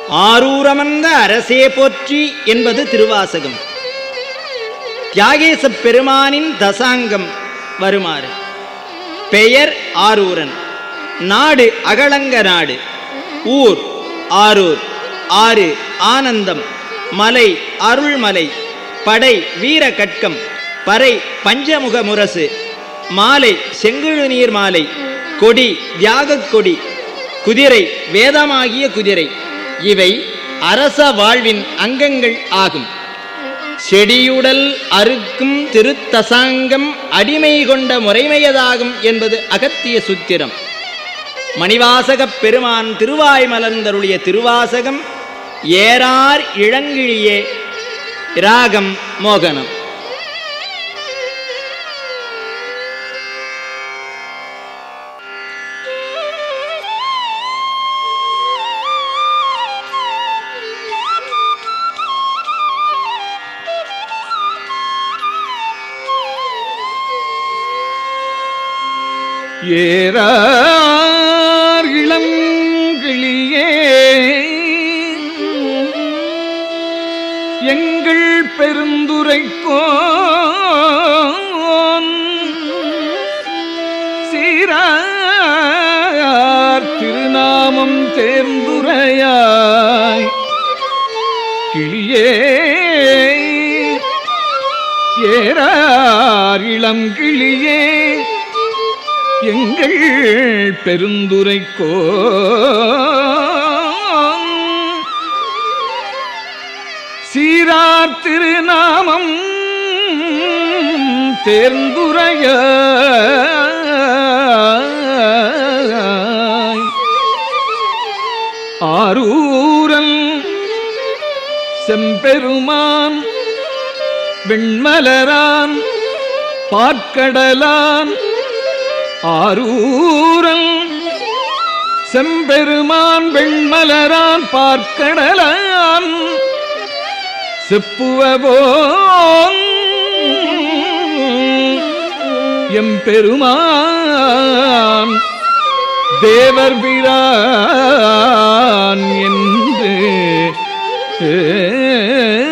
ஆரூரமர்ந்த அரசே போற்றி என்பது திருவாசகம் தியாகேசப் பெருமானின் தசாங்கம் வருமாறு பெயர் ஆரூரன் நாடு அகலங்க நாடு ஊர் ஆரூர் ஆறு ஆனந்தம் மலை அருள்மலை படை வீர கட்கம் பறை பஞ்சமுக முரசு மாலை செங்கிழு நீர் மாலை கொடி தியாகக் கொடி குதிரை வேதமாகிய குதிரை இவை அரச வாழ்வின் அங்கங்கள் ஆகும் செடியுடல் அறுக்கும் திருத்தசாங்கம் அடிமை கொண்ட முறைமையதாகும் என்பது அகத்திய சுத்திரம் மணிவாசகப் பெருமான் திருவாய் மலர்ந்தருளிய திருவாசகம் ஏறார் இளங்கிழியே ராகம் மோகனம் ஏறார் இளங்கிளியே எங்கள் பெருந்துரைக்கோ சீரார் திருநாமம் தேர்ந்துரையாய் கிளியே ஏறார் இளம் கிளியே எங்கள் பெருந்துரைக்கோ சீரார் திருநாமம் தேர்ந்துரைய ஆரூரன் செம்பெருமான் வெண்மலரான் பாற்கடலான் ஆரூரன் செம்பெருமான் வெண்மலரான் பார்க்கடலான் செப்புவபோன் எம்பெருமான் தேவர் பிரான் என்று